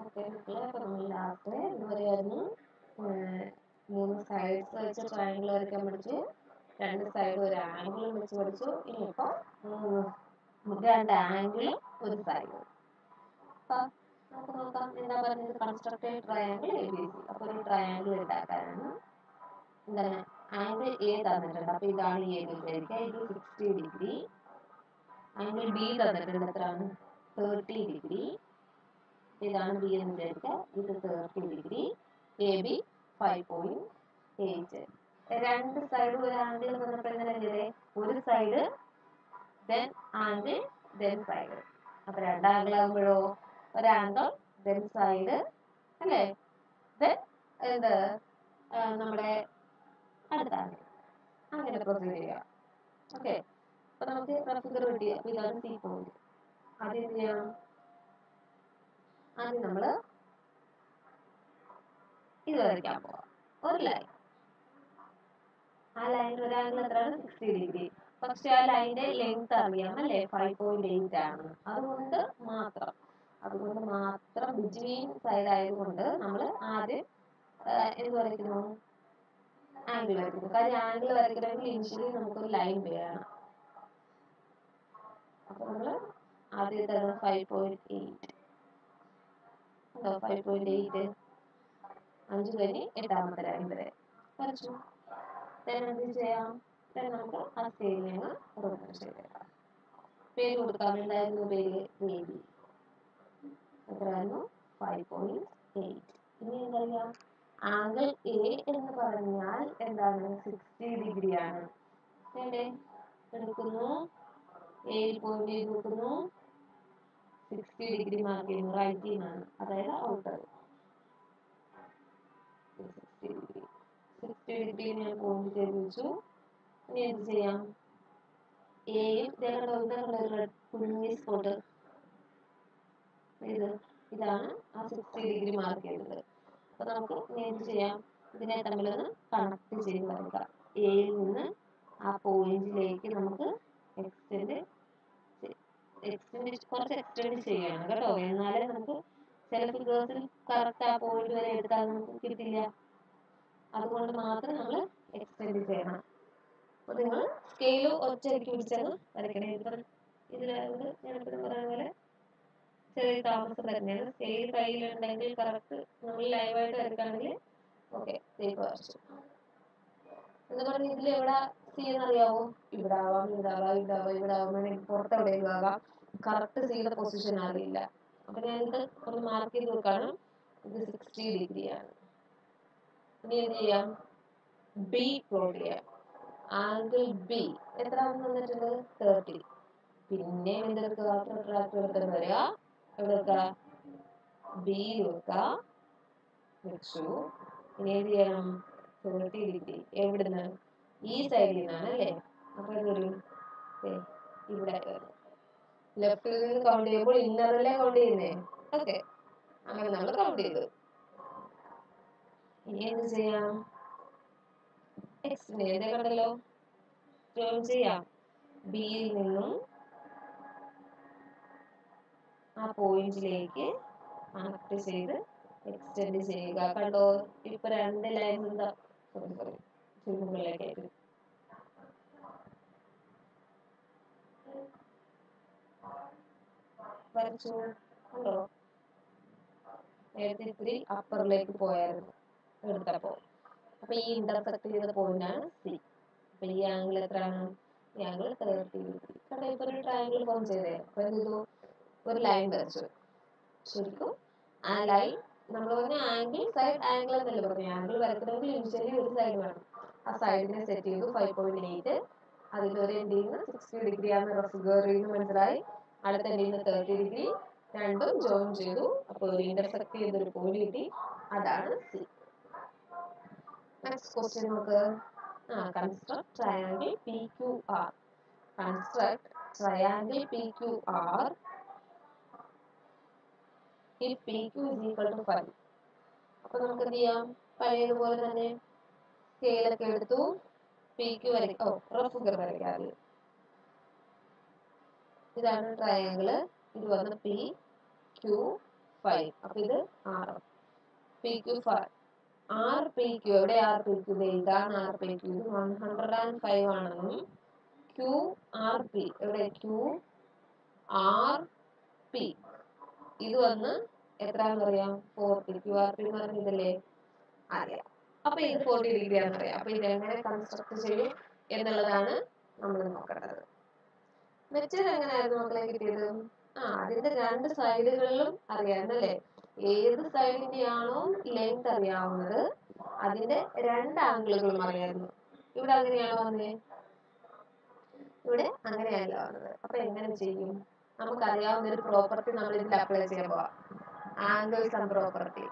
Okay മക്കളെ അപ്പോൾ നമ്മൾ ലാസ്റ്റ് ഇതുവരെയായിരുന്നു ഏഹ്, മൂന്ന് സൈഡ്സ് വെച്ച് ട്രയാങ്കിൾ വരയ്ക്കാൻ പഠിച്ചു രണ്ട് സൈഡ് ഒരു ആംഗിളും വെച്ച് പഠിച്ചു ഇനിയിപ്പോൾ രണ്ട് ആംഗിളും ഒരു സൈഡ് അപ്പം നമുക്ക് നോക്കാം എന്താ പറഞ്ഞത് constructed triangle A B C അപ്പോൾ ഒരു ട്രയാങ്കിൾ ഉണ്ടാക്കാനാണ് എന്താണ് ആംഗിൾ എ തന്നിട്ടുണ്ട് അപ്പോൾ ഇതാണ് എ എന്ന് വിചാരിക്കുക ഇത് സിക്സ്റ്റി ഡിഗ്രി ആംഗിൾ ബി തന്നിട്ടുണ്ട് എത്രയാണ് തേർട്ടി ഡിഗ്രി ഇതാണ് ബി എന്ന് വിചാരിക്കുക ഇത് thirty degree A B five point eight രണ്ട് സൈഡ് ഒരു ആംഗിൾ തന്നപ്പോൾ എങ്ങനെ ചെയ്തേ ഒരു side then angle then side അപ്പൊ രണ്ട് ആംഗിൾ ആകുമ്പോഴോ ഒരു ആംഗിൾ ദെൻ സൈഡ് അല്ലേ ദെൻ എന്ത് ആ, നമ്മുടെ അടുത്ത ആംഗിൾ അങ്ങനെ പ്രൊസീഡ് ചെയ്യാം ഓക്കെ അപ്പൊ നമുക്ക് റഫിഗർ കിട്ടി അപ്പൊ ഇതാണ് സി പോയിന്റ് ആദ്യം എന്ത് ചെയ്യണം ആദ്യം നമ്മള് ഇത് വരയ്ക്കാൻ പോവാം ഒരു ലൈൻ ആ ലൈൻ ഒരു ആംഗിൾ എത്രയാണ് സിക്സ്റ്റി ഡിഗ്രി പക്ഷെ ആ ലൈനിന്റെ ലെങ്ത് അറിയാം അല്ലേ ഫൈവ് പോയിന്റ് എയ്റ്റ് ആണ് അതുകൊണ്ട് മാത്രം അതുകൊണ്ട് മാത്രം ബിറ്റ്വീൻ സൈഡ് ആയതുകൊണ്ട് നമ്മൾ ആദ്യം ആ, എന്ത് വരയ്ക്കുന്നു ആംഗിൾ വരയ്ക്കുന്നു കാര്യം ആംഗിൾ വരയ്ക്കണമെങ്കിൽ ഇനിഷ്യലി നമുക്കൊരു ലൈൻ വേണം അപ്പൊ നമ്മൾ ആദ്യത്തെ five point eight five point eight അഞ്ച് കഴിഞ്ഞ് എട്ടാമത്തെ ലൈൻ വരെ വരച്ചു then എന്ത് ചെയ്യാം then നമുക്ക് ആ സ്കെയിലിന് റിമൂവ് ചെയ്തേക്കാം പേര് കൊടുക്കാം എന്തായിരുന്നു പേര് എ ബി എത്രയായിരുന്നു ഫൈവ് പോയിന്റ് എയ്റ്റ് ഇനി എന്തറിയാം ആംഗിൾ എ എന്ന് പറഞ്ഞാൽ എന്താണ് സിക്സ്റ്റി ഡിഗ്രി ആണ് വേണ്ടേ എടുക്കുന്നു ഏഴ് പോയിന്റ് ചെയ്ത് വെക്കുന്നു സിക്സ്റ്റി ഡിഗ്രി മാർക്ക് ചെയ്യുന്നു റൈറ്റിൽ നിന്നാണ് അതായത് outer sixty degree sixty degree ഞാൻ പോയിന്റ് ചെയ്ത് വെച്ചു ഇനി എന്ത് ചെയ്യാം എയും ഇതേക്കണ്ട ഇതേക്കണ്ട കുഞ്ഞി സ്പോട്ട് ഇത് ഇതാണ് ആ സിക്സ്റ്റി ഡിഗ്രി മാർക്ക് ചെയ്തത് അപ്പൊ നമുക്ക് ഇനി എന്ത് ചെയ്യാം ഇതിനെ തമ്മിലൊന്ന് കണക്ട് ചെയ്ത് വരയ്ക്കാം എയിൽ നിന്ന് ആ പോയിന്റിലേക്ക് നമുക്ക് എക്സ്റ്റെൻഡ് എക്സ്റ്റെൻഡ് കുറച്ച് എക്സ്റ്റെൻഡ് ചെയ്യണം കേട്ടോ എന്നാലേ നമുക്ക് ചില ഫിഗേഴ്സിൽ കറക്റ്റ് ആ പോയിന്റ് വരെ എടുത്താൽ നമുക്ക് കിട്ടില്ല അതുകൊണ്ട് മാത്രം നമ്മൾ എക്സ്റ്റെൻഡ് ചെയ്യണം അപ്പൊ നിങ്ങൾ സ്കെയിൽ ഒറ്റയടിക്ക് പിടിച്ചത് വരയ്ക്കണേ ഇപ്പം ഇതിലായത് ഞാൻ എപ്പോഴും പറയുന്ന പോലെ ചെറിയ താമസം തന്നെയാണ് സ്കെയിൽ കയ്യിലുണ്ടെങ്കിൽ കറക്റ്റ് നമ്മൾ ലൈവായിട്ട് വരയ്ക്കുകയാണെങ്കിൽ ഓക്കെ സേഫ് വരച്ചു എന്ന് പറഞ്ഞ് ഇതിൽ എവിടെ സി എന്നറിയാവോ ഇവിടെ ആവാം ഇവിടെ ആവാം ഇവിടെ ആവാം ഇവിടെ ആവാം വേണമെങ്കിൽ പുറത്ത് എവിടെയെങ്കിലും ആകാം കറക്റ്റ് സിയുടെ പൊസിഷൻ അറിയില്ല അപ്പൊ ഞാനിത് ഒന്ന് മാർക്ക് ചെയ്ത് വെക്കാണ് ഇത് സിക്സ്റ്റി ഡിഗ്രി ആണ് ഇനി എന്ത് ചെയ്യാം ബി പ്ലോട്ട് ചെയ്യാം ആംഗിൾ ബി എത്ര വന്നിട്ടുണ്ട് തേർട്ടി പിന്നെ എന്തെടുക്കുക പ്രൊട്രാക്ടർ എടുത്തിട്ട് വരിക എവിടെ വെക്കുക ബി വെക്കുക വെച്ചു ഇനി എന്ത് ചെയ്യണം തേർട്ടി ഡിഗ്രി എവിടുന്ന് ഈ സൈഡിൽ നിന്നാണ് അല്ലേ അപ്പൊ ഇതൊരു ദേ ഇവിടെ ലെഫ്റ്റിൽ നിന്ന് കൗണ്ട് ചെയ്യുമ്പോൾ ഇന്നറല്ലേ കൗണ്ട് ചെയ്യുന്നേ ഓക്കെ അങ്ങനെ നമ്മൾ കൗണ്ട് ചെയ്തു ഇനി എന്ത് ചെയ്യാം എക്സിനെ ഇതേ കണ്ടല്ലോ ജോയിൻ ചെയ്യാം ബിയിൽ നിന്നും ആ പോയിന്റിലേക്ക് കണക്ട് ചെയ്ത് എക്സ്റ്റെൻഡ് ചെയ്യുക കണ്ടോ ഇപ്പൊ രണ്ട് ലൈൻ എന്താ സോറി സോറി മുകളിലേക്കായിട്ട് വരച്ചു കണ്ടോ നേരത്തെ ഇത്തിരി അപ്പറിലേക്ക് പോയായിരുന്നു എടുത്തപ്പോ അപ്പൊ ഈ ഇന്റർസെക്ട് ചെയ്ത പോയിന്റ് ആണ് സി അപ്പൊ ഈ ആംഗിൾ എത്രയാണ് ഈ ആംഗിൾ തേർട്ടി ഡിഗ്രി കണ്ടോ ഇപ്പൊ ഒരു ട്രയാംഗിൾ ഫോം ചെയ്തേ അപ്പൊ എന്ത് ചെയ്തു ഒരു ലൈൻ വരച്ചു ശരിക്കും ആ ലൈൻ നമ്മൾ പറഞ്ഞ ആംഗിൾ സൈഡ് ആംഗിൾ എന്നല്ലേ പറഞ്ഞു ആംഗിൾ വരക്കണമെങ്കിൽ ഇനിഷ്യലി ഒരു സൈഡ് വേണം ആ സൈഡിനെ സെറ്റ് ചെയ്തു ഫൈവ് പോയിന്റ് എയ്റ്റ് അതിൽ ഒരു എൻഡിൽ നിന്ന് സിക്സ്റ്റി ഡിഗ്രി ആണ് ഫിഗറിൽ നിന്ന് മനസ്സിലായി അടുത്ത എൻഡിൽ നിന്ന് തേർട്ടി ഡിഗ്രി രണ്ടും ജോയിൻ ചെയ്തു അപ്പോൾ ഒരു ഇന്റർസെക്ട് ചെയ്ത ഒരു പോയിന്റ് കിട്ടി അതാണ് സി നെക്സ്റ്റ് ക്വസ്റ്റ്യൻ നോക്ക് ആ construct triangle P Q R construct triangle P Q R if PQ is equal to 5 അപ്പൊ നമുക്ക് എന്ത് ചെയ്യാം പഴയതുപോലെ തന്നെ സ്കെയിലൊക്കെ എടുത്തു പി ക്യു വരയ്ക്കാം ഓ റഫ് ഫിഗർ വരയ്ക്കാം ആദ്യം ഇതാണ് ട്രയാങ്കിള് ഇത് വന്ന് പി ക്യു ഫൈവ് അപ്പൊ ഇത് R P Q five R P Q എവിടെ ആർ പി ക്യു ഇതാണ് ആർ പി ക്യു ഇത് വൺ ഹൺഡ്രഡ് ആൻഡ് ഫൈവ് ആണെന്നും ക്യു ആർ പി എവിടെ ക്യു ആർ പി ഇത് വന്ന് എത്രയാണെന്ന് അറിയാം ഫോർട്ടി ക്യു ആർ പി എന്ന് പറഞ്ഞ ഇതല്ലേ അറിയാം അപ്പൊ ഇത് ഫോർട്ടി ഡിഗ്രി ആണെന്ന് അറിയാം അപ്പൊ ഇത് എങ്ങനെ കൺസ്ട്രക്ട് ചെയ്യും എന്നുള്ളതാണ് നമ്മൾ നോക്കേണ്ടത് മറ്റേത് എങ്ങനെയായിരുന്നു മക്കളെ കിട്ടിയത് ആ അതിന്റെ രണ്ട് സൈഡുകളിലും അറിയാവുന്നല്ലേ ഏത് സൈഡിന്റെ ആണോ ലെങ്ത് അറിയാവുന്നത് അതിന്റെ രണ്ട് ആംഗിളുകളും അറിയായിരുന്നു ഇവിടെ അങ്ങനെയാണോ വന്നേ ഇവിടെ അങ്ങനെയല്ല വന്നത് അപ്പൊ എങ്ങനെ ചെയ്യും നമുക്കറിയാവുന്ന ഒരു പ്രോപ്പർട്ടി നമ്മൾ ഇതിൽ അപ്ലൈ ചെയ്യാൻ പോവാം ആംഗിൾ സം പ്രോപ്പർട്ടി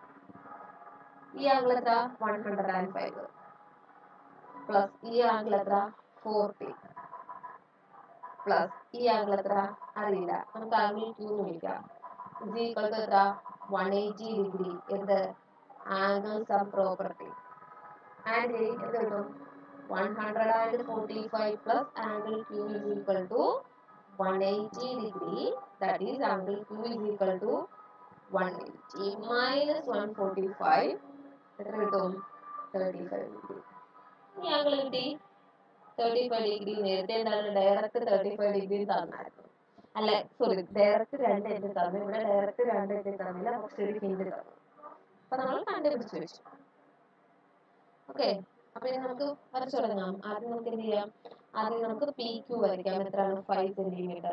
ഈ ആംഗിൾ എത്ര one hundred and five plus ഈ ആംഗിൾ എത്ര ഫോർട്ടി പ്ലസ് ഈ ആംഗിൾ എത്ര അറിയില്ല നമുക്ക് ആംഗിൾ ക്യൂ വിളിക്കാം ഇസ് ഈക്വൽ ടു എത്ര വൺ എയ്റ്റി ഡിഗ്രി എന്ത് ആംഗിൾ സം പ്രോപ്പർട്ടി ആഡ് ചെയ്യും എന്ത് കിട്ടും one hundred and forty five plus angle Q is equal to one eighty degree that is angle Q is equal to one eighty minus one forty five എത്ര കിട്ടും thirty five degree ഈ angle കിട്ടി thirty five degree നേരത്തെ എന്താണ് direct thirty five degree തന്നായിരുന്നു അല്ല sorry direct രണ്ട് end തന്നു ഇവിടെ ഡയറക്റ്റ് രണ്ട് എൻഡ് തന്നില്ല പക്ഷെ ഒരു ഹിന്റ് തന്നു അപ്പൊ നമ്മൾ കണ്ടുപിടിച്ച് വെച്ചു ഓക്കെ അപ്പൊ ഇനി നമുക്ക് വരച്ചു തുടങ്ങാം ആദ്യം നമുക്ക് എന്ത് ചെയ്യാം ആദ്യം നമുക്ക് പി ക്യു വരയ്ക്കാം എത്രയാണ് ഫൈവ് സെന്റിമീറ്റർ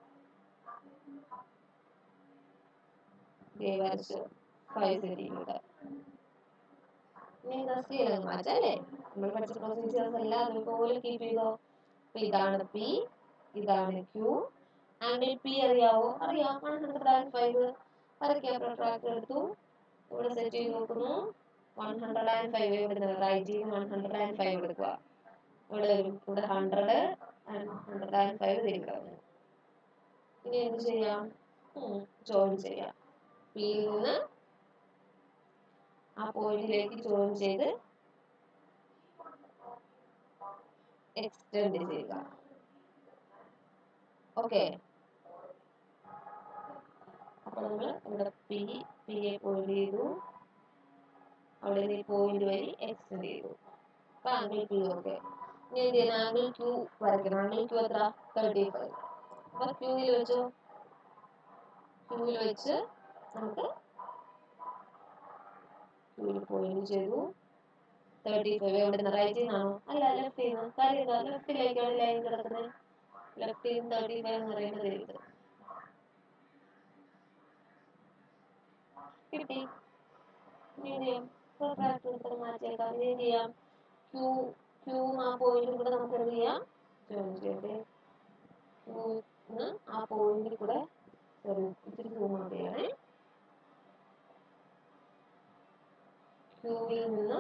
വരച്ചു ഫൈവ് സെന്റിമീറ്റർ ഇനി എന്താ സ്കെയിൽ അങ്ങ് മാറ്റാം അല്ലേ നമ്മൾ പഠിച്ച പ്രൊസീജിയേഴ്സ് എല്ലാം അതുപോലെ കീപ്പ് ചെയ്തോ അപ്പൊ ഇതാണ് പി ഇതാണ് ക്യൂ ആംഗിൾ പി അറിയാവോ അറിയാം വൺ ഹൺഡ്രഡ് ആൻഡ് ഫൈവ് വരയ്ക്കാം പ്രൊട്രാക്ടർ എടുത്തു ഇവിടെ സെറ്റ് ചെയ്ത് നോക്കുന്നു വൺ ഹൺഡ്രഡ് ആൻഡ് ഫൈവ് ഇവിടുന്ന് റൈറ്റ് ചെയ്ത് വൺ ഹൺഡ്രഡ് ആൻഡ് ഫൈവ് എടുക്കുക ഇവിടെ വരും ഇവിടെ hundred and hundred and five ഇവിടെ വന്നു ഇനി എന്ത് ചെയ്യാം ജോയിൻ ചെയ്യാം പിയിൽ നിന്ന് ആ പോയിന്റിലേക്ക് ജോയിൻ ചെയ്ത് എക്സ്റ്റെൻഡ് ചെയ്യുക ഓക്കെ അപ്പൊ നമ്മൾ ഇവിടെ പി പി എ പോയിന്റ് ചെയ്തു അവിടെ നിന്ന് ഈ പോയിന്റ് വഴി എക്സ്റ്റെൻഡ് ചെയ്തു അപ്പൊ ആംഗിൾ ക്യൂ ഓക്കെ ഇനി എന്ത് ചെയ്യണം ആംഗിൾ ക്യൂ വരയ്ക്കണം ആംഗിൾ ക്യൂ എത്ര തേർട്ടി ഫൈവ് അപ്പൊ ക്യൂവിൽ വെച്ചോ ക്യൂവിൽ വെച്ച് നമുക്ക് ക്യൂവിൽ പോയിന്റ് ചെയ്തു തേർട്ടി ഫൈവ് എവിടെ നിന്ന് റൈറ്റ് ചെയ്യുന്നതാണോ അല്ല ലെഫ്റ്റ് ചെയ്യുന്നു കാര്യം എന്താ ലെഫ്റ്റിലേക്കാണ് ലൈൻ കിടക്കുന്നത് ലെഫ്റ്റിൽ നിന്ന് തേർട്ടി ഫൈവ് എന്ന് പറയുന്നത് ഇത് കിട്ടി ഇനി എന്ത് ചെയ്യാം പ്രൊട്രാക്ടർ എടുത്ത് മാറ്റിയേക്കാം ഇനി എന്ത് ചെയ്യാം ക്യൂ ക്യൂ ആ പോയിന്റും കൂടെ നമുക്ക് എന്ത് ചെയ്യാം ജോയിൻ ചെയ്യട്ടെ ക്യൂന്ന് ആ പോയിന്റിൽ കൂടെ സോറി ഇച്ചിരി സൂം ഔട്ട് ചെയ്യണേ ക്യൂവിൽ നിന്ന്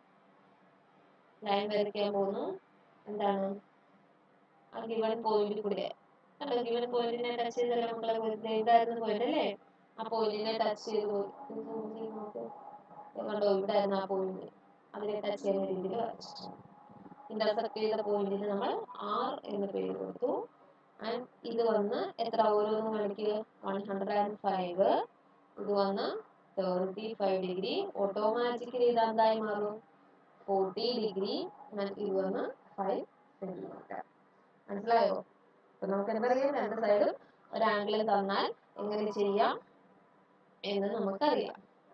ലൈൻ വരയ്ക്കാൻ പോകുന്നു എന്താണ് ആ ഗിവൺ പോയിന്റിൽ കൂടെ കണ്ടോ ഗിവൺ പോയിന്റിനെ ടച്ച് ചെയ്തല്ലേ മക്കളെ പോയിട്ട് ഇതായിരുന്നു പോയിന്റ് അല്ലേ ആ പോയിന്റിനെ ടച്ച് ചെയ്ത് പോയി ഇത് zoom ചെയ്ത് നോക്ക്. ഇത് കണ്ടോ ഇവിടെ ആയിരുന്നു ആ പോയിന്റ് അതിനെ ടച്ച് ചെയ്യുന്ന രീതിയിൽ വരച്ചു ഇന്റർസെക്ട് ചെയ്ത പോയിന്റിന് നമ്മൾ ആർ എന്ന് പേര് കൊടുത്തു ആൻഡ് ഇത് വന്ന് എത്ര ഓരോന്നും കാണിക്കുക വൺ ഹൺഡ്രഡ് ആൻഡ് ഫൈവ് ഇത് വന്ന് തേർട്ടി ഫൈവ് ഡിഗ്രി ഓട്ടോമാറ്റിക്കലി ഇത് എന്തായി മാറും ഫോർട്ടി ഡിഗ്രി ഇത് വന്ന് ഫൈവ് സെന്റിമീറ്റർ മനസ്സിലായോ അപ്പൊ നമുക്ക് എന്താ പറയാം രണ്ട് സൈഡും ഒരു ആംഗിൾ തന്നാൽ എങ്ങനെ ചെയ്യാം എന്ന് നമുക്കറിയാം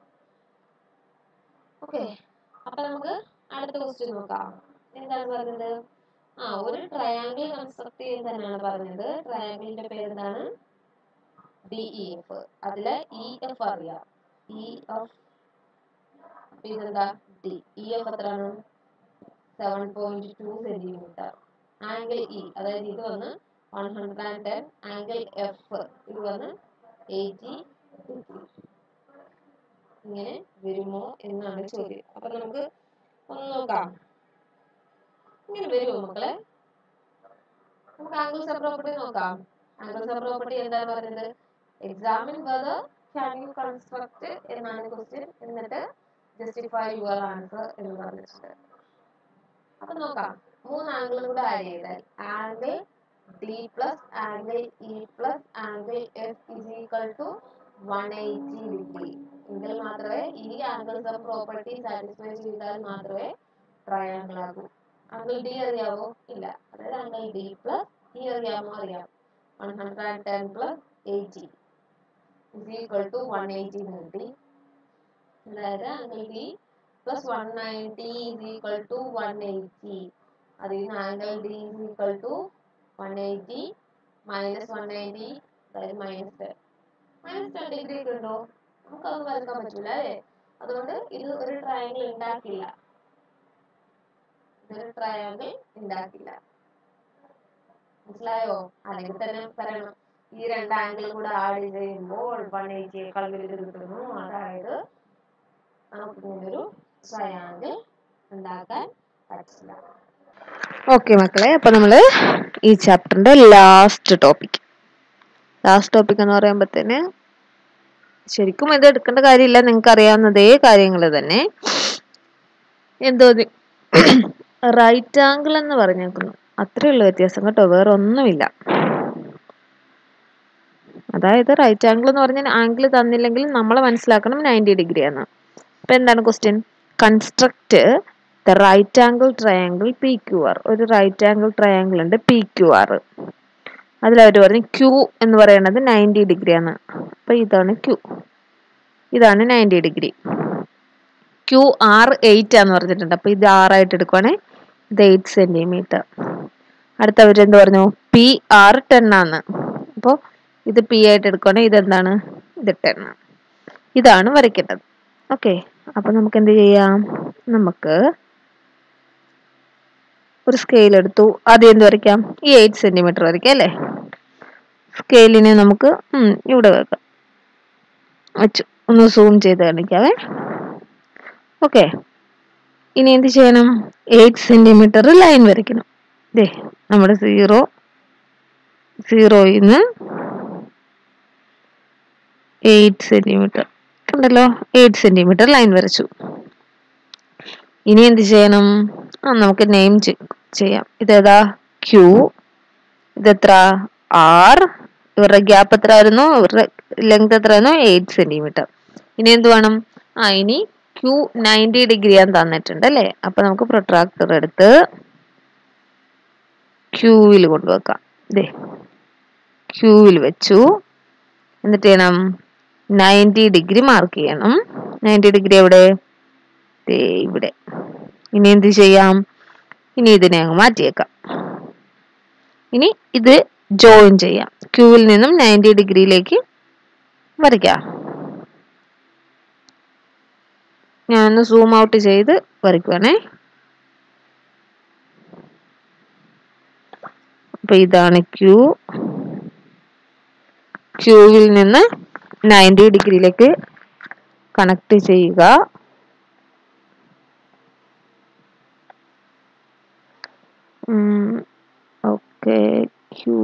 ഓക്കെ അപ്പൊ നമുക്ക് അടുത്ത ക്വസ്റ്റ്യൻ നോക്കാം എന്താണ് പറഞ്ഞത് ആ ഒരു ട്രയാങ്കിൾ കൺസ്ട്രക്ട് ചെയ്യാൻ തന്നെയാണ് പറഞ്ഞത് ട്രയാങ്കിളിന്റെ പേര് എന്താണ് ഡി ഇ എഫ് അതില് ഇ എഫ് അറിയാം ഇ എഫ് ഇതെന്താ ഡി ഇ എഫ് എത്രയാണ് seven point two centimetre angle E അതായത് ഇത് വന്ന് one hundred and ten angle F ഇത് വന്ന് എയ്റ്റി ഡിഗ്രി ഇങ്ങനെ വരുമോ എന്നാണ് ചോദ്യം അപ്പൊ നമുക്ക് ഒന്ന് നോക്കാം ഇങ്ങനെ വരുമോ മക്കളെ നമുക്ക് ആംഗിൾ സബ് പ്രോപ്പർട്ടി നോക്കാം ആംഗിൾ സബ് പ്രോപ്പർട്ടി എന്താണ് പറയുന്നത് examine whether can you construct എന്നാണ് ക്വസ്റ്റ്യൻ എന്നിട്ട് ജസ്റ്റിഫൈ യുവർ ആൻസർ എന്ന് പറഞ്ഞിട്ടുണ്ട് അപ്പൊ നോക്കാം മൂന്ന് ആംഗിളും കൂടെ ആഡ് ചെയ്താൽ angle D plus angle E plus angle F is equal to one eighty degree എങ്കിൽ മാത്രമേ ഈ ആംഗിൾ സം പ്രോപ്പർട്ടി സാറ്റിസ്ഫൈ ചെയ്താൽ മാത്രമേ ട്രയാങ്കിൾ ആകൂ ആംഗിൾ ഡി അറിയാവോ ഇല്ല അതായത് ആംഗിൾ ഡി പ്ലസ് ഈ അറിയാമോ അറിയാം one hundred and ten plus eighty is equal to one eighty എന്ന് കിട്ടി അതായത് angle D plus one ninety is equal to one eighty അതിൽ നിന്ന് angle D is equal to one eighty minus one ninety അതായത് minus ten minus ten degree ഒക്കെ ഉണ്ടോ നമുക്കതൊന്നും വരക്കാൻ പറ്റൂല അല്ലേ അതുകൊണ്ട് ഇത് ഒരു ട്രയാങ്കിൾ ഉണ്ടാക്കില്ല ഇതൊരു ട്രയാങ്കിൾ ഉണ്ടാക്കില്ല മനസ്സിലായോ അല്ലെങ്കിൽ തന്നെ പറയണം ഈ രണ്ട് ആംഗിൾ കൂടെ ആഡ് ചെയ്യുമ്പോൾ വൺ എയ്റ്റിയേക്കാൾ വലുത് കിട്ടുന്നു അതായത് നമുക്ക് ഇങ്ങനൊരു ട്രയാങ്കിൾ ഉണ്ടാക്കാൻ പറ്റില്ല ഓക്കെ മക്കളെ അപ്പൊ നമ്മള് ഈ ചാപ്റ്ററിന്റെ ലാസ്റ്റ് ടോപ്പിക് ലാസ്റ്റ് ടോപ്പിക് എന്ന് പറയുമ്പോഴത്തേന് ശരിക്കും ഇത് എടുക്കേണ്ട കാര്യമില്ല നിങ്ങൾക്ക് അറിയാവുന്നതേ കാര്യങ്ങൾ തന്നെ എന്തോ റൈറ്റ് ആംഗിൾ എന്ന് പറഞ്ഞേക്കുന്നു അത്രേ ഉള്ള വ്യത്യാസം കേട്ടോ വേറെ ഒന്നുമില്ല അതായത് റൈറ്റ് ആംഗിൾ എന്ന് പറഞ്ഞാൽ ആംഗിൾ തന്നില്ലെങ്കിൽ നമ്മൾ മനസ്സിലാക്കണം നയൻറ്റി ഡിഗ്രി ആണ് അപ്പൊ എന്താണ് question construct the right angle triangle P Q R ഒരു റൈറ്റ് ആംഗിൾ ട്രയാങ്കിൾ ഉണ്ട് പി ക്യു ആർ അതിലവർ പറഞ്ഞു ക്യൂ എന്ന് പറയുന്നത് നയൻറ്റി ഡിഗ്രി ആണ് അപ്പൊ ഇതാണ് ക്യൂ ഇതാണ് ninety degree Q R eight ആന്ന് പറഞ്ഞിട്ടുണ്ട് അപ്പൊ ഇത് ആറായിട്ട് എടുക്കുവാണേ ഇത് എയ്റ്റ് സെന്റിമീറ്റർ അടുത്തവർ എന്ത് പറഞ്ഞു പി ആർ ടെൻ ആണ് അപ്പോൾ ഇത് പി ആയിട്ട് എടുക്കുവാണെങ്കിൽ ഇതെന്താണ് ഇത് ടെൻ ആണ് ഇതാണ് വരയ്ക്കേണ്ടത് ഓക്കെ അപ്പൊ നമുക്ക് എന്ത് ചെയ്യാം നമുക്ക് ഒരു സ്കെയിൽ എടുത്തു ആദ്യം എന്ത് വരയ്ക്കാം ഈ എയ്റ്റ് സെന്റിമീറ്റർ വരയ്ക്കാം അല്ലേ സ്കെയിലിനെ നമുക്ക് ഉം, ഇവിടെ വെക്കാം വെച്ചു ഒന്ന് സൂം ചെയ്ത് കാണിക്കാവേ ഓക്കെ ഇനി എന്ത് ചെയ്യണം എയ്റ്റ് സെന്റിമീറ്റർ ലൈൻ വരയ്ക്കണം ദേ നമ്മുടെ സീറോ സീറോയിൽ നിന്ന് എയ്റ്റ് സെന്റിമീറ്റർ കണ്ടല്ലോ എയ്റ്റ് സെന്റിമീറ്റർ ലൈൻ വരച്ചു ഇനി എന്ത് ചെയ്യണം ആ നമുക്ക് നെയിം ചെയ്യാം ഇതേതാ ക്യൂ ഇതെത്ര ആർ ഇവരുടെ ഗ്യാപ്പ് എത്ര ആയിരുന്നു ഇവരുടെ ലെങ്ത് എത്ര ആയിരുന്നു എയ്റ്റ് സെന്റിമീറ്റർ ഇനി എന്ത് വേണം ആ ഇനി ക്യൂ നയൻറ്റി ഡിഗ്രി ഞാൻ തന്നിട്ടുണ്ട് അല്ലേ അപ്പൊ നമുക്ക് പ്രൊട്രാക്ടർ എടുത്ത് ക്യൂവിൽ കൊണ്ടുവെക്കാം ഇതേ ക്യൂവിൽ വെച്ചു എന്നിട്ട് ചെയ്യണം നയൻറ്റി ഡിഗ്രി മാർക്ക് ചെയ്യണം നയൻറ്റി ഡിഗ്രി എവിടെ ദേ ഇവിടെ ഇനി എന്ത് ചെയ്യാം ഇനി ഇതിനെ അങ്ങ് മാറ്റിയേക്കാം ഇനി ഇത് ജോയിൻ ചെയ്യാം ക്യൂവിൽ നിന്നും നയൻറ്റി ഡിഗ്രിയിലേക്ക് വരയ്ക്കാം ഞാനൊന്ന് സൂം ഔട്ട് ചെയ്ത് വരയ്ക്കുവാണേ അപ്പൊ ഇതാണ് ക്യൂ ക്യൂവിൽ നിന്ന് നയൻറ്റി ഡിഗ്രിയിലേക്ക് കണക്ട് ചെയ്യുക ഓക്കെ ക്യൂ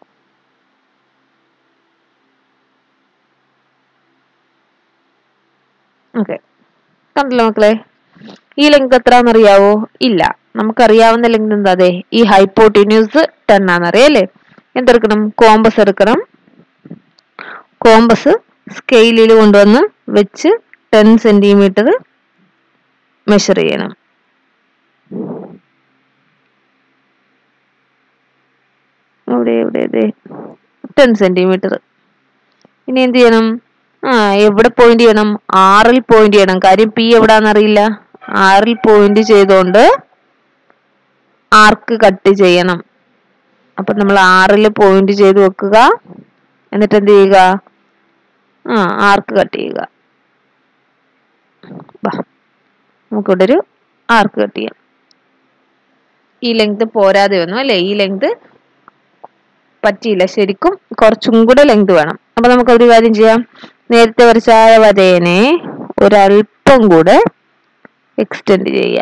ഓക്കെ കണ്ടല്ലോ മക്കളെ ഈ ലെങ്ത് എത്രയാണെന്ന് അറിയാവോ ഇല്ല നമുക്കറിയാവുന്ന ലെങ്ത് എന്താ അതെ ഈ ഹൈപ്പോട്ടിന്യൂസ് ടെൻ ആണെന്നറിയാം അല്ലേ എന്തെടുക്കണം കോമ്പസ് എടുക്കണം കോമ്പസ് സ്കെയിലിൽ കൊണ്ടുവന്ന് വെച്ച് ടെൻ സെന്റിമീറ്റർ മെഷർ ചെയ്യണം എവിടെ എവിടെ അതെ ടെൻ സെന്റിമീറ്റർ ഇനി എന്ത് ചെയ്യണം ആ എവിടെ പോയിന്റ് ചെയ്യണം ആറിൽ പോയിന്റ് ചെയ്യണം കാര്യം പി എവിടാന്നറിയില്ല ആറിൽ പോയിന്റ് ചെയ്തോണ്ട് ആർക്ക് കട്ട് ചെയ്യണം അപ്പൊ നമ്മൾ ആറിൽ പോയിന്റ് ചെയ്ത് വെക്കുക എന്നിട്ട് എന്ത് ചെയ്യുക ആ ആർക്ക് കട്ട് ചെയ്യുക ബാ നമുക്കിവിടെ ഒരു ആർക്ക് കട്ട് ചെയ്യാം ഈ ലെങ്ത് പോരാതെ വന്നു അല്ലേ ഈ ലെങ്ത് പറ്റിയില്ല ശരിക്കും കുറച്ചും കൂടെ ലെങ്ത് വേണം അപ്പൊ നമുക്ക് ഒരു കാര്യം ചെയ്യാം നേരത്തെ വരച്ച ആ വരേനെ ഒരല്പം കൂടെ എക്സ്റ്റെൻഡ് ചെയ്യാം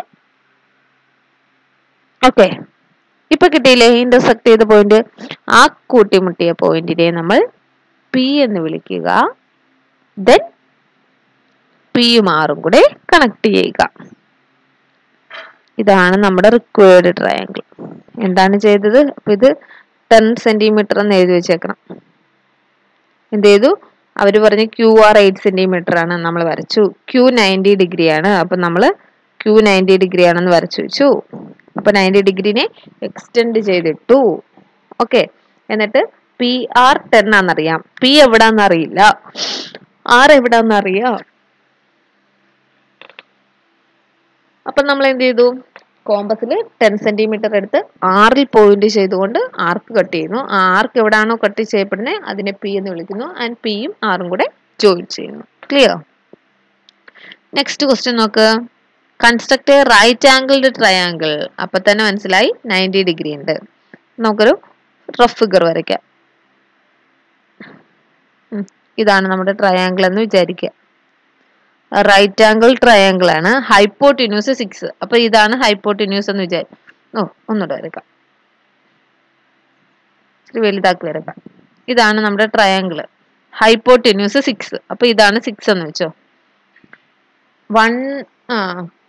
ഓക്കെ ഇപ്പൊ കിട്ടിയില്ലേ ഇന്റർസെക്ട് ചെയ്ത പോയിന്റ് ആ കൂട്ടിമുട്ടിയ പോയിന്റിനെ നമ്മൾ പി എന്ന് വിളിക്കുക ദെൻ പിയും ആറും കൂടെ കണക്ട് ചെയ്യുക ഇതാണ് നമ്മുടെ റിക്വയർഡ് ട്രയാങ്കിൾ എന്താണ് ചെയ്തത് അപ്പൊ ഇത് ടെൻ സെന്റിമീറ്റർ എന്ന് എഴുതി വെച്ചേക്കണം എന്ത് ചെയ്തു അവർ പറഞ്ഞ് ക്യു ആർ എയ്റ്റ് സെന്റിമീറ്റർ ആണ് നമ്മൾ വരച്ചു ക്യു നയൻറ്റി ഡിഗ്രി ആണ് അപ്പൊ നമ്മൾ ക്യു നയൻറ്റി ഡിഗ്രി ആണെന്ന് വരച്ചു വെച്ചു അപ്പൊ നയൻറ്റി ഡിഗ്രിനെ എക്സ്റ്റെൻഡ് ചെയ്തിട്ടു ഓക്കെ എന്നിട്ട് പി ആർ ടെൻ ആണെന്നറിയാം പി എവിടാന്ന് അറിയില്ല ആർ എവിടാന്ന് അറിയാം അപ്പൊ നമ്മൾ എന്ത് ചെയ്തു കോമ്പസിൽ ടെൻ സെന്റിമീറ്റർ എടുത്ത് ആറിൽ പോയിന്റ് ചെയ്തുകൊണ്ട് ആർക്ക് കട്ട് ചെയ്യുന്നു ആ ആർക്ക് എവിടാണോ കട്ട് ചെയ്യപ്പെടുന്നത് അതിനെ പി എന്ന് വിളിക്കുന്നു ആൻഡ് പിയും ആറും കൂടെ ജോയിൻ ചെയ്യുന്നു ക്ലിയർ നെക്സ്റ്റ് ക്വസ്റ്റ്യൻ നോക്ക് construct a right angled triangle അപ്പൊ തന്നെ മനസ്സിലായി നയൻറ്റി ഡിഗ്രി ഉണ്ട് നമുക്കൊരു റഫ് ഫിഗർ വരയ്ക്കാം ഉം. ഇതാണ് നമ്മുടെ ട്രയാങ്കിൾ എന്ന് വിചാരിക്കുക റൈറ്റ് ആംഗിൾ ട്രയാങ്കിൾ ആണ് ഹൈപ്പോട്ടിന്യൂസ് സിക്സ് അപ്പൊ ഇതാണ് ഹൈപ്പോട്ടിന്യൂസ് എന്ന് വിചാരി ഓ ഒന്നുകൂടെ വരക്കാം ഇച്ചിരി വലുതാക്കി വരക്കാം ഇതാണ് നമ്മുടെ ട്രയാങ്കിൾ ഹൈപ്പോട്ടിന്യൂസ് സിക്സ് അപ്പൊ ഇതാണ് സിക്സ് എന്ന് വെച്ചോ വൺ ആ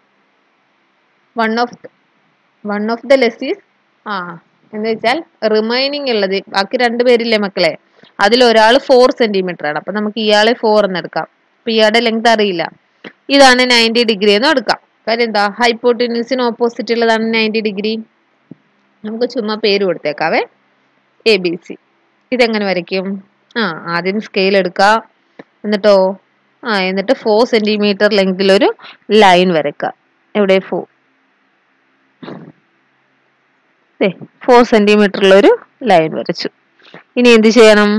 one of one of the legs is ആ എന്ന് വെച്ചാൽ റിമൈനിങ് ഉള്ളത് ബാക്കി രണ്ട് പേരില്ലേ മക്കളെ അതിൽ ഒരാൾ ഫോർ സെന്റിമീറ്റർ ആണ് അപ്പൊ നമുക്ക് ഇയാളെ ഫോർ എന്ന് എടുക്കാം അപ്പൊ ഇയാളുടെ ലെങ്ത് അറിയില്ല ഇതാണ് നയൻറ്റി ഡിഗ്രി എന്ന് എടുക്കാം കാര്യം എന്താ ഹൈപ്പോട്ടിന്യൂസിന് ഓപ്പോസിറ്റ് ഉള്ളതാണ് നയൻറ്റി ഡിഗ്രി നമുക്ക് ചുമ്മാ പേര് കൊടുത്തേക്കാവേ എ ബി സി ഇതെങ്ങനെ വരയ്ക്കും ആ ആദ്യം സ്കെയിൽ എടുക്കുക എന്നിട്ടോ ആ എന്നിട്ട് ഫോർ സെന്റിമീറ്റർ ലെങ്തിൽ ഒരു ലൈൻ വരയ്ക്കുക എവിടെ ഫോ ഫോർ സെന്റിമീറ്ററിൽ ഒരു ലൈൻ വരച്ചു ഇനി എന്ത് ചെയ്യണം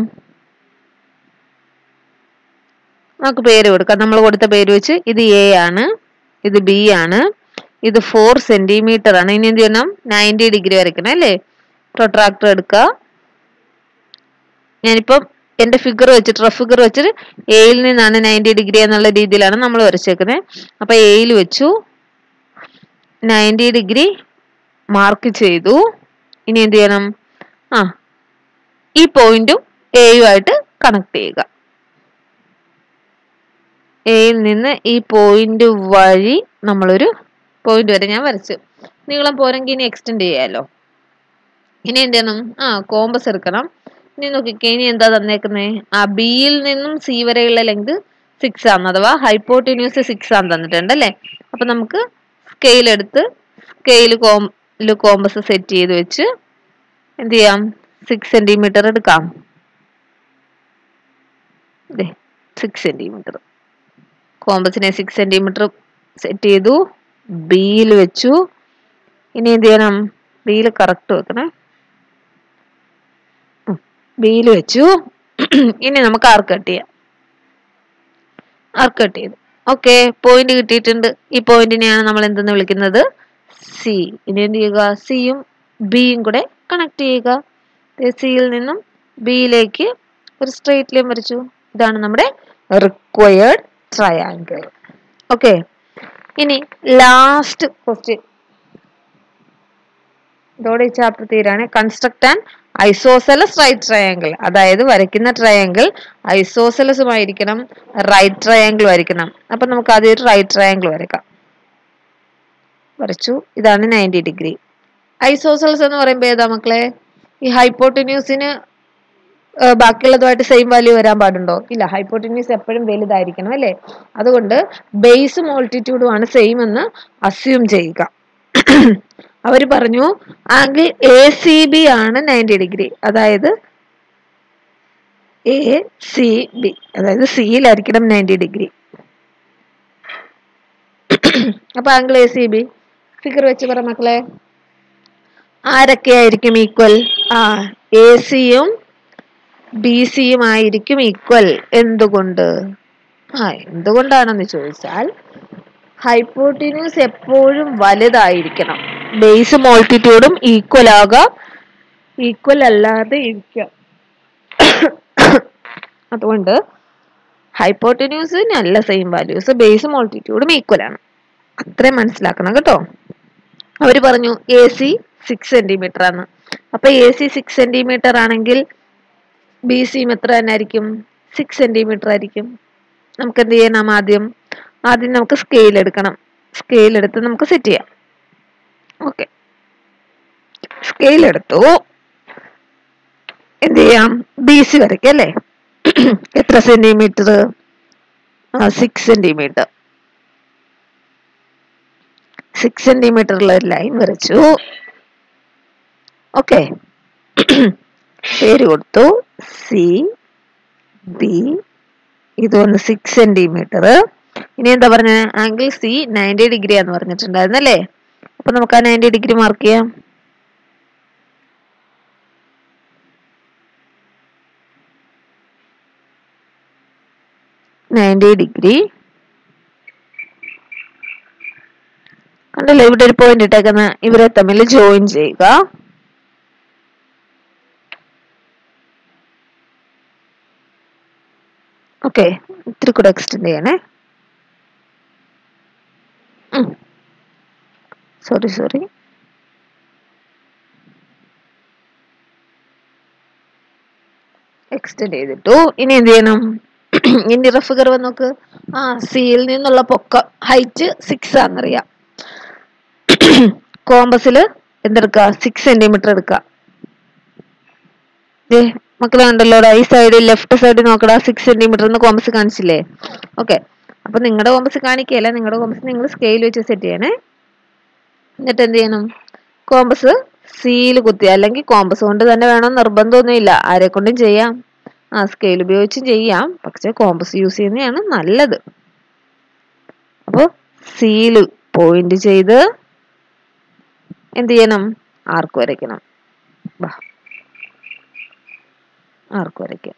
നമുക്ക് പേര് കൊടുക്കാം നമ്മൾ കൊടുത്ത പേര് വെച്ച് ഇത് എ ആണ് ഇത് ബി ആണ് ഇത് ഫോർ സെന്റിമീറ്റർ ആണ് ഇനി എന്ത് ചെയ്യണം നയൻറ്റി ഡിഗ്രി വരയ്ക്കണം അല്ലേ പ്രൊട്രാക്ടർ എടുക്കുക ഞാനിപ്പം എന്റെ ഫിഗർ വെച്ചിട്ട് റഫ് ഫിഗർ വെച്ചിട്ട് എയിൽ നിന്നാണ് നയൻറ്റി ഡിഗ്രി എന്നുള്ള രീതിയിലാണ് നമ്മൾ വരച്ചേക്കുന്നത് അപ്പൊ എയിൽ വെച്ചു നയൻറ്റി ഡിഗ്രി മാർക്ക് ചെയ്തു ഇനി എന്ത് ചെയ്യണം ആ ഈ പോയിന്റും എയും ആയിട്ട് കണക്ട് ചെയ്യുക എയിൽ നിന്ന് ഈ പോയിന്റ് വഴി നമ്മളൊരു പോയിന്റ് വരെ ഞാൻ വരച്ചു നീളം പോരെങ്കിൽ ഇനി എക്സ്റ്റെൻഡ് ചെയ്യാലോ ഇനി എന്ത് ചെയ്യണം ആ കോമ്പസ് എടുക്കണം ഇനി നോക്കിക്കേ ഇനി എന്താ തന്നേക്കുന്നേ ആ ബിയിൽ നിന്നും സി വരെയുള്ള ലെങ്ത് സിക്സ് ആണ് അഥവാ ഹൈപ്പോട്ടിന്യൂസ് സിക്സ് ആണ് തന്നിട്ടുണ്ട് അല്ലേ അപ്പൊ നമുക്ക് സ്കെയിൽ എടുത്ത് സ്കെയിൽ കോം കോമ്പസ് സെറ്റ് ചെയ്ത് വെച്ച് എന്ത് ചെയ്യാം സിക്സ് സെന്റിമീറ്റർ എടുക്കാം സിക്സ് സെന്റിമീറ്റർ കോമ്പസിനെ സിക്സ് സെന്റിമീറ്റർ സെറ്റ് ചെയ്തു ബിയിൽ വെച്ചു ഇനി എന്ത് ചെയ്യണം ബിയിൽ കറക്റ്റ് വെക്കണേ ബിയിൽ വെച്ചു ഇനി നമുക്ക് ആർക്ക് കട്ട് ചെയ്യാം ആർക്ക് കട്ട് ചെയ്തു ഓക്കെ പോയിന്റ് കിട്ടിയിട്ടുണ്ട് ഈ പോയിന്റിനെയാണ് നമ്മൾ എന്തെന്ന് വിളിക്കുന്നത് സി ഇനി എന്ത് ചെയ്യുക സിയും ബിയും കൂടെ കണക്ട് ചെയ്യുക സിയിൽ നിന്നും ബിയിലേക്ക് ഒരു സ്ട്രെയിറ്റ് ലൈൻ വരച്ചു ഇതാണ് നമ്മുടെ റിക്വയർഡ് ട്രയാങ്കിൾ ഓക്കെ ഇനി ലാസ്റ്റ് ക്വസ്റ്റ്യൻ ഇതോടെ ഈ ചാപ്റ്റർ തീരാണ് construct and isosceles right triangle അതായത് വരയ്ക്കുന്ന ട്രയാങ്കിൾ ഐസോസെലസുമായിരിക്കണം റൈറ്റ് ട്രയാങ്കിൾ വരയ്ക്കണം അപ്പൊ നമുക്ക് ആദ്യം ഒരു റൈറ്റ് ട്രയാങ്കിൾ വരയ്ക്കാം വരച്ചു ഇതാണ് നയൻറ്റി ഡിഗ്രി ഐസോസെലസ് എന്ന് പറയുമ്പോൾ ഏതാ മക്കളെ ഈ ഹൈപ്പോട്ടിന്യൂസിന് ബാക്കിയുള്ളതുമായിട്ട് സെയിം വാല്യൂ വരാൻ പാടുണ്ടോ ഇല്ല ഹൈപ്പോട്ടിന്യൂസ് എപ്പോഴും വലുതായിരിക്കണം അല്ലേ അതുകൊണ്ട് ബേസും ഓൾട്ടിറ്റ്യൂഡും ആണ് സെയിം എന്ന് അസ്യൂം ചെയ്യുക അവർ പറഞ്ഞു ആംഗിൾ എ സി ബി ആണ് നയൻറ്റി ഡിഗ്രി അതായത് എ സി ബി അതായത് സിയിലായിരിക്കണം നയൻറ്റി ഡിഗ്രി അപ്പൊ angle A C B figure വെച്ച് പറ മക്കളെ ആരൊക്കെയായിരിക്കും ഈക്വൽ ആ എ സിയും ബി സിയും ആയിരിക്കും ഈക്വൽ എന്തുകൊണ്ട് ആ എന്തുകൊണ്ടാണെന്ന് ചോദിച്ചാൽ ഹൈപ്പോട്ടിന്യൂസ് എപ്പോഴും വലുതായിരിക്കണം ബേസും ഓൾട്ടിറ്റ്യൂഡും ഈക്വൽ ആകാം ഈക്വൽ അല്ലാതെ ഇരിക്കാം അതുകൊണ്ട് ഹൈപ്പോട്ടിന്യൂസിനല്ല സെയിം വാല്യൂസ് ബേസും ഓൾട്ടിറ്റ്യൂഡും ഈക്വൽ ആണ് അത്രയും മനസ്സിലാക്കണം കേട്ടോ അവര് പറഞ്ഞു എ സി സിക്സ് സെന്റിമീറ്റർ ആണ് അപ്പൊ എ സി സിക്സ് സെന്റിമീറ്റർ ആണെങ്കിൽ ബി സിയും എത്ര തന്നെ ആയിരിക്കും സിക്സ് സെന്റിമീറ്റർ ആയിരിക്കും നമുക്ക് എന്ത് ചെയ്യണം ആദ്യം ആദ്യം നമുക്ക് സ്കെയിൽ എടുക്കണം സ്കെയിൽ എടുത്ത് നമുക്ക് സെറ്റ് ചെയ്യാം ഓക്കെ സ്കെയിൽ എടുത്തു എന്ത് ചെയ്യാം ബി സി വരയ്ക്കാം അല്ലേ എത്ര സെന്റിമീറ്റർ ആ സിക്സ് സെന്റിമീറ്റർ സിക്സ് സെന്റിമീറ്ററുള്ള ഒരു ലൈൻ വരച്ചു ഓക്കെ പേര് കൊടുത്തു സി ബി ഇത് വന്ന് സിക്സ് സെന്റിമീറ്റർ ഇനി എന്താ പറഞ്ഞ ആംഗിൾ സി നയൻറ്റി ഡിഗ്രി ആന്ന് പറഞ്ഞിട്ടുണ്ടായിരുന്നല്ലേ അപ്പൊ നമുക്ക് ആ നയൻറ്റി ഡിഗ്രി മാർക്ക് ചെയ്യാം നയൻറ്റി ഡിഗ്രി കണ്ടല്ലോ ഇവിടെ ഒരു പോയിന്റ് ഇട്ടേക്കുന്ന ഇവരെ തമ്മിൽ ജോയിൻ ചെയ്യുക ഓക്കെ ഇത്തിരി കൂടെ എക്സ്റ്റെൻഡ് ചെയ്യണേ സോറി സോറി എക്സ്റ്റെൻഡ് ചെയ്തിട്ടു ഇനി എന്ത് ചെയ്യണം ഇനി റഫ് കർവ് നോക്ക് ആ സിയിൽ നിന്നുള്ള പൊക്കം ഹൈറ്റ് സിക്സ് ആണെന്നറിയാം കോമ്പസിൽ എന്തെടുക്കുക സിക്സ് സെന്റിമീറ്റർ എടുക്കുക ദേ മക്കളെ ഉണ്ടല്ലോ ഈ സൈഡ് ലെഫ്റ്റ് സൈഡ് നോക്കടാ സിക്സ് സെന്റിമീറ്റർ എന്ന് കോമ്പസ് കാണിച്ചില്ലേ ഓക്കെ അപ്പൊ നിങ്ങളുടെ കോമ്പസ് കാണിക്കുകയല്ല നിങ്ങളുടെ കോമ്പസ് നിങ്ങൾ സ്കെയിൽ വെച്ച് സെറ്റ് ചെയ്യണേ എന്നിട്ട് എന്ത് ചെയ്യണം കോമ്പസ് സീൽ കുത്തി അല്ലെങ്കിൽ കോമ്പസ് കൊണ്ട് തന്നെ വേണം നിർബന്ധമൊന്നുമില്ല ആരെ കൊണ്ടും ചെയ്യാം ആ സ്കെയിൽ ഉപയോഗിച്ചും ചെയ്യാം പക്ഷെ കോമ്പസ് യൂസ് ചെയ്യുന്നതാണ് നല്ലത് അപ്പോൾ സീല് പോയിന്റ് ചെയ്ത് എന്ത് ചെയ്യണം ആർക്ക് വരയ്ക്കണം വാ ആർക്ക് വരയ്ക്കാം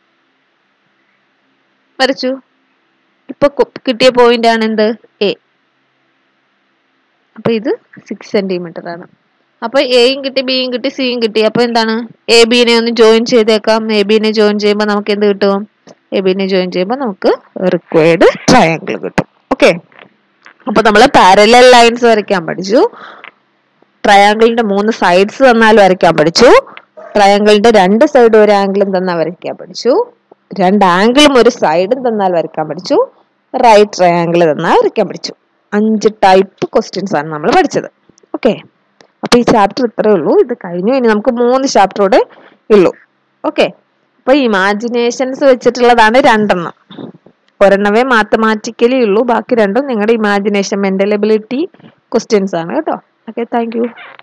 വരച്ചു ഇപ്പൊ കു- കിട്ടിയ പോയിന്റ് ആണ് എന്ത് എ അപ്പൊ ഇത് സിക്സ് സെന്റിമീറ്റർ ആണ് അപ്പൊ എയും കിട്ടി ബിയും കിട്ടി സിയും കിട്ടി അപ്പൊ എന്താണ് എ ബിനെ ഒന്ന് ജോയിൻ ചെയ്തേക്കാം എ ബിനെ ജോയിൻ ചെയ്യുമ്പോൾ നമുക്ക് എന്ത് കിട്ടും എ ബിനെ ജോയിൻ ചെയ്യുമ്പോൾ നമുക്ക് റിക്വയർഡ് ട്രയാങ്കിൾ കിട്ടും ഓക്കെ അപ്പൊ നമ്മൾ പാരലൽ ലൈൻസ് വരയ്ക്കാൻ പഠിച്ചു ട്രയാങ്കിളിന്റെ മൂന്ന് സൈഡ്സ് തന്നാൽ വരയ്ക്കാൻ പഠിച്ചു ട്രയാങ്കിളിന്റെ രണ്ട് സൈഡും ഒരു ആംഗിളും തന്നാൽ വരയ്ക്കാൻ പഠിച്ചു രണ്ട് ആംഗിളും ഒരു സൈഡും തന്നാൽ വരയ്ക്കാൻ പഠിച്ചു റൈറ്റ് ട്രയാങ്കിൾ തന്നാൽ വരയ്ക്കാൻ പഠിച്ചു അഞ്ച് ടൈപ്പ് ക്വസ്റ്റ്യൻസ് ആണ് നമ്മൾ പഠിച്ചത് ഓക്കെ അപ്പൊ ഈ ചാപ്റ്റർ ഇത്രയേ ഉള്ളൂ ഇത് കഴിഞ്ഞു ഇനി നമുക്ക് മൂന്ന് ചാപ്റ്ററോടെ ഉള്ളൂ ഓക്കെ അപ്പൊ ഇമാജിനേഷൻസ് വെച്ചിട്ടുള്ളതാണ് രണ്ടെണ്ണം ഒരെണ്ണമേ മാത്തമാറ്റിക്കലി ഉള്ളൂ ബാക്കി രണ്ടും നിങ്ങളുടെ ഇമാജിനേഷൻ മെന്റൽ എബിലിറ്റി ക്വസ്റ്റ്യൻസ് ആണ് കേട്ടോ ഓക്കെ താങ്ക് യു